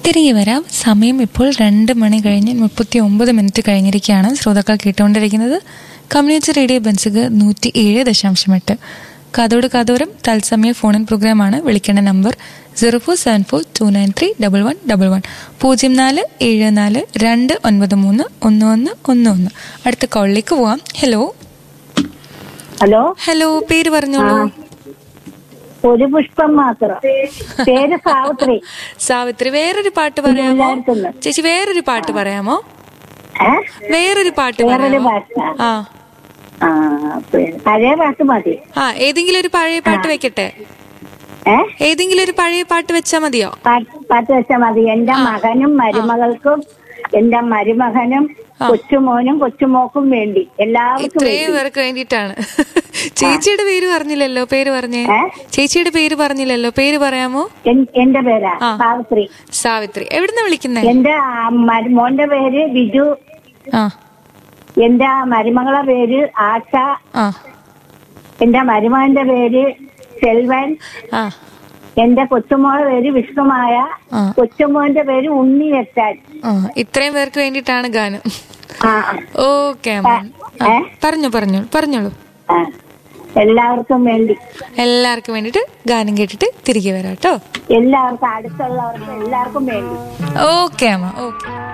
തിരികെ വരാം സമയം ഇപ്പോൾ രണ്ട് മണി കഴിഞ്ഞ് മുപ്പത്തി ഒമ്പത് മിനിറ്റ് കഴിഞ്ഞിരിക്കുകയാണ് ശ്രോതാക്കൾ കേട്ടുകൊണ്ടിരിക്കുന്നത് കമ്മ്യൂണിറ്റി റേഡിയോ ബെൻസുക നൂറ്റി ഏഴ് ദശാംശം എട്ട് കാതോട് കാതോരം തത്സമയ ഫോണിൻ പ്രോഗ്രാമാണ് വിളിക്കേണ്ട number zero four seven four two nine three double one double one പൂജ്യം നാല് ഏഴ് നാല് രണ്ട് ഒൻപത് മൂന്ന് ഒന്ന് ഒന്ന് ഒന്ന് ഒന്ന് അടുത്ത കോളിലേക്ക് പോവാം ഹലോ ഹലോ ഹലോ പേര് പറഞ്ഞോളൂ ഒരു പുഷ്പം മാത്രം പേര് സാവിത്രി സാവിത്രി വേറൊരു പാട്ട് പറയാമോ എല്ലാവർക്കും ചേച്ചി വേറൊരു പാട്ട് പറയാമോ ഏ വേറൊരു പാട്ട് വേറൊരു പറയാമോ പാട്ട് ആ ആ പിന്നെ പഴയ പാട്ട് മതി ആ ഏതെങ്കിലും ഒരു പഴയ പാട്ട് വെക്കട്ടെ ഏ ഏതെങ്കിലും ഒരു പഴയ പാട്ട് വെച്ചാ മതിയോ പാട്ട് പാട്ട് വെച്ചാൽ മതി എന്റെ മകനും മരുമകൾക്കും എന്റെ മരുമകനും കൊച്ചുമോനും കൊച്ചുമോക്കും വേണ്ടി എല്ലാവർക്കും ഇത്രയും വേണ്ടി പേർക്ക് വേണ്ടിയിട്ടാണ് ചേച്ചിയുടെ പേര് പറഞ്ഞില്ലല്ലോ പേര് പറഞ്ഞേ ഏ? ചേച്ചിയുടെ പേര് പറഞ്ഞില്ലല്ലോ പേര് പറയാമോ എൻ- എന്റെ പേരാ ആ. സാവിത്രി സാവിത്രി എവിടുന്ന വിളിക്കുന്നേ എന്റെ ആ മരു- മോന്റെ പേര് ബിജു ആ എന്റെ മരുമകളെ പേര് ആശ ആ എന്റെ മരുമകന്റെ പേര് സെൽവൻ ആ എന്റെ കൊച്ചുമോളെ പേര് വിഷ്ണുമായ ആ. കൊച്ചുമോന്റെ പേര് ഉണ്ണി വെച്ചാൽ ആ ഇത്രയും പേർക്ക് വേണ്ടിയിട്ടാണ് ഗാനം ആ ഓക്കെ അമ്മ ആ, ഏ? പറഞ്ഞു പറഞ്ഞു പറഞ്ഞോളൂ ആ. എല്ലാവർക്കും വേണ്ടി എല്ലാവർക്കും വേണ്ടിയിട്ട് ഗാനം കേട്ടിട്ട് തിരികെ വരാം കേട്ടോ എല്ലാവർക്കും അടുത്തുള്ളവർക്കും എല്ലാവർക്കും വേണ്ടി ഓക്കെ അമ്മ ഓക്കെ